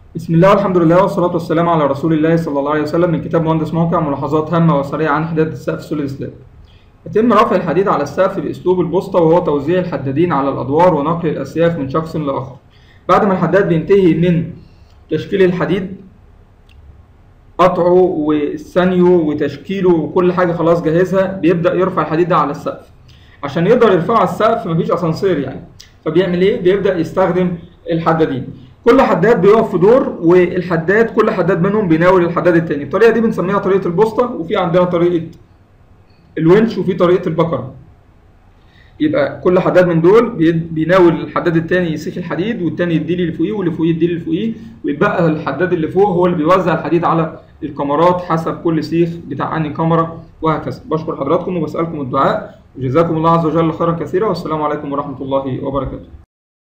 بسم الله والحمد لله والصلاة والسلام على رسول الله صلى الله عليه وسلم من كتاب مهندس موقع ملاحظات هامة وسريعة عن حداد السقف سول الإسلام. يتم رفع الحديد على السقف بأسلوب البسطة وهو توزيع الحدادين على الأدوار ونقل الأسياف من شخص لآخر. بعد ما الحداد بينتهي من تشكيل الحديد قطعه وثانيه وتشكيله وكل حاجة خلاص جاهزها بيبدأ يرفع الحديد ده على السقف. عشان يقدر يرفعه على السقف مفيش أسانسير يعني. فبيعمل إيه؟ بيبدأ يستخدم الحدادين. كل حداد بيقف في دور والحداد كل حداد منهم بيناول الحداد التاني الطريقه دي بنسميها طريقه البوسطه وفي عندنا طريقه الونش وفي طريقه البكره يبقى كل حداد من دول بيناول الحداد التاني يسيخ الحديد والتاني يديلي اللي فوقيه واللي فوقيه يديلي اللي فوقيه ويتبقى الحداد اللي فوق هو اللي بيوزع الحديد على الكاميرات حسب كل سيخ بتاع انهي كاميرا وهكذا بشكر حضراتكم وبسالكم الدعاء وجزاكم الله عز وجل خيرا كثيرا والسلام عليكم ورحمه الله وبركاته